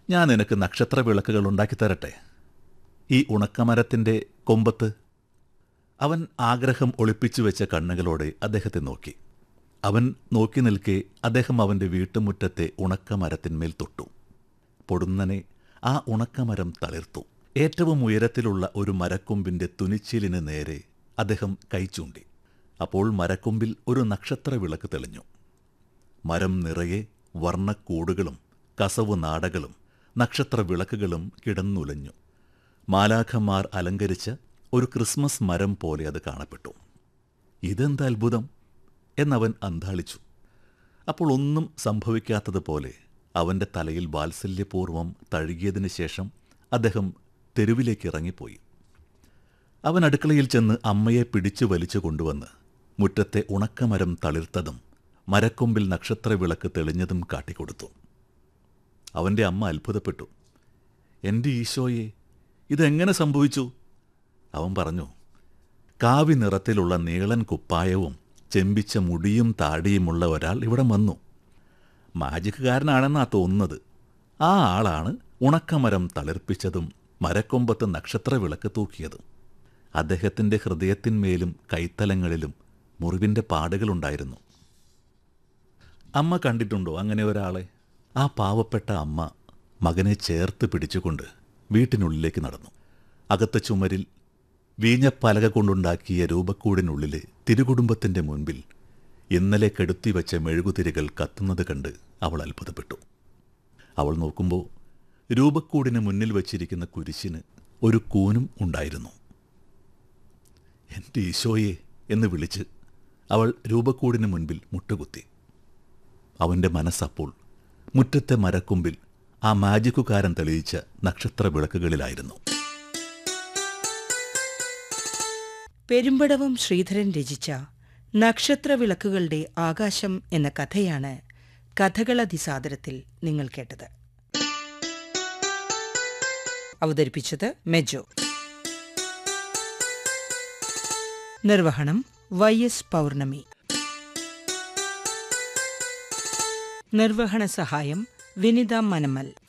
ഞാൻ നിനക്ക് നക്ഷത്ര വിളക്കുകൾ ഉണ്ടാക്കി തരട്ടെ ഈ ഉണക്കമരത്തിൻ്റെ കൊമ്പത്ത് അവൻ ആഗ്രഹം ഒളിപ്പിച്ചു വെച്ച കണ്ണുകളോടെ അദ്ദേഹത്തെ നോക്കി അവൻ നോക്കി നിൽക്കെ അദ്ദേഹം അവൻ്റെ വീട്ടുമുറ്റത്തെ ഉണക്കമരത്തിന്മേൽ തൊട്ടു പൊടുന്നനെ ആ ഉണക്കമരം തളിർത്തു ഏറ്റവും ഉയരത്തിലുള്ള ഒരു മരക്കൊമ്പിന്റെ തുനിച്ചിലിന് നേരെ അദ്ദേഹം കൈ ചൂണ്ടി അപ്പോൾ മരക്കൊമ്പിൽ ഒരു നക്ഷത്ര വിളക്ക് തെളിഞ്ഞു മരം നിറയെ വർണ്ണക്കൂടുകളും കസവ് നാടകളും നക്ഷത്ര വിളക്കുകളും കിടന്നുലഞ്ഞു മാലാഖന്മാർ അലങ്കരിച്ച ഒരു ക്രിസ്മസ് മരം പോലെ അത് കാണപ്പെട്ടു ഇതെന്ത് അത്ഭുതം എന്നവൻ അന്താളിച്ചു അപ്പോൾ ഒന്നും സംഭവിക്കാത്തതുപോലെ അവൻ്റെ തലയിൽ വാത്സല്യപൂർവ്വം തഴുകിയതിനു ശേഷം അദ്ദേഹം തെരുവിലേക്ക് ഇറങ്ങിപ്പോയി അവൻ അടുക്കളയിൽ ചെന്ന് അമ്മയെ പിടിച്ചു വലിച്ചു കൊണ്ടുവന്ന് മുറ്റത്തെ ഉണക്കമരം തളിർത്തതും മരക്കൊമ്പിൽ നക്ഷത്ര വിളക്ക് തെളിഞ്ഞതും കാട്ടിക്കൊടുത്തു അവൻ്റെ അമ്മ അത്ഭുതപ്പെട്ടു എൻ്റെ ഈശോയെ ഇതെങ്ങനെ സംഭവിച്ചു അവൻ പറഞ്ഞു കാവി നിറത്തിലുള്ള നീളൻ കുപ്പായവും ചെമ്പിച്ച മുടിയും താടിയുമുള്ള ഒരാൾ ഇവിടെ വന്നു മാജിക്കുകാരനാണെന്നാ തോന്നുന്നത് ആ ആളാണ് ഉണക്കമരം തളിർപ്പിച്ചതും മരക്കൊമ്പത്ത് നക്ഷത്ര വിളക്ക് തൂക്കിയതും അദ്ദേഹത്തിൻ്റെ ഹൃദയത്തിന്മേലും കൈത്തലങ്ങളിലും മുറിവിൻ്റെ പാടുകളുണ്ടായിരുന്നു അമ്മ കണ്ടിട്ടുണ്ടോ അങ്ങനെ ഒരാളെ ആ പാവപ്പെട്ട അമ്മ മകനെ ചേർത്ത് പിടിച്ചുകൊണ്ട് വീട്ടിനുള്ളിലേക്ക് നടന്നു അകത്ത ചുമരിൽ വീഞ്ഞപ്പലക കൊണ്ടുണ്ടാക്കിയ രൂപക്കൂടിനുള്ളിലെ തിരുകുടുംബത്തിൻ്റെ മുൻപിൽ ഇന്നലെ കെടുത്തി വെച്ച മെഴുകുതിരികൾ കത്തുന്നത് കണ്ട് അവൾ അത്ഭുതപ്പെട്ടു അവൾ നോക്കുമ്പോൾ രൂപക്കൂടിന് മുന്നിൽ വച്ചിരിക്കുന്ന കുരിശിന് ഒരു കൂനും ഉണ്ടായിരുന്നു എൻ്റെ ഈശോയെ എന്ന് വിളിച്ച് അവൾ രൂപക്കൂടിന് മുൻപിൽ മുട്ടുകുത്തി അവൻ്റെ മനസ്സപ്പോൾ മുറ്റത്തെ മരക്കൊമ്പിൽ ആ മാജിക്കുകാരൻ തെളിയിച്ച നക്ഷത്ര വിളക്കുകളിലായിരുന്നു പെരുമ്പടവം ശ്രീധരൻ രചിച്ച നക്ഷത്രവിളക്കുകളുടെ ആകാശം എന്ന കഥയാണ് കഥകളതിസാദരത്തിൽ നിങ്ങൾ കേട്ടത് അവതരിപ്പിച്ചത് മെജോ നിർവഹണം വൈ എസ് പൗർണമി നിർവഹണ സഹായം വിനിത മനമൽ